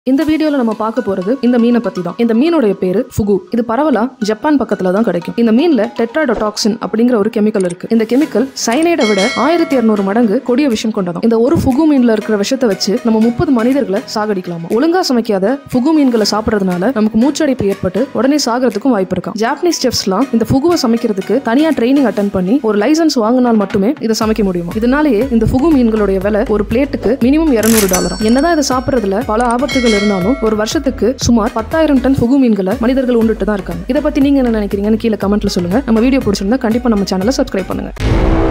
இந்த வீடியோல நம்ம பார்க்க போறது இந்த மீனை பத்தி தான் இந்த மீனுடைய பேரு ஃபுகு இது பரவலா ஜப்பான் பக்கத்துல தான் கிடைக்கும் இந்த மீன்ல டெட்ராடோடாக்சின் அப்படிங்கிற ஒரு கெமிக்கல் இருக்கு இந்த கெமிக்கல் சைனைடை விட ஆயிரத்தி இருநூறு மடங்கு கொடிய விஷம் கொண்டதாம் இந்த ஒரு ஃபுகு மீன்ல இருக்கிற விஷத்தை வச்சு நம்ம முப்பது மனிதர்களை சாகடிக்கலாமா ஒழுங்கா சமைக்காத ஃபுகு மீன்களை சாப்பிடுறதுனால நமக்கு மூச்சடைப்பு ஏற்பட்டு உடனே சாகிறதுக்கும் வாய்ப்பு இருக்காம் ஜாப்பனீஸ் செஃப்ஸ்லாம் இந்த ஃபுகுவை சமைக்கிறதுக்கு தனியா ட்ரைனிங் அட்டன் பண்ணி ஒரு லைசன்ஸ் வாங்கினால் மட்டுமே இதை சமைக்க முடியுமா இதனாலேயே இந்த ஃபுகு மீன்களுடைய விலை ஒரு பிளேட்டுக்கு மினிமம் இருநூறு டாலர் என்னதான் இதை சாப்பிடுறதுல பல ஆபத்துகள் இருந்தாலும் ஒரு வருஷத்துக்கு சுமார் பத்தாயிரம் டன் ஃபுகு மீன்களை மனிதர்கள் உண்டுட்டு தான் இருக்காங்க இதை பத்தி நீங்க என்ன நினைக்கிறீங்கன்னு கீழே கமெண்ட்ல சொல்லுங்க நம்ம வீடியோ பிடிச்சிருந்தா கண்டிப்பா நம்ம சேனலை சப்ஸ்கிரைப் பண்ணுங்க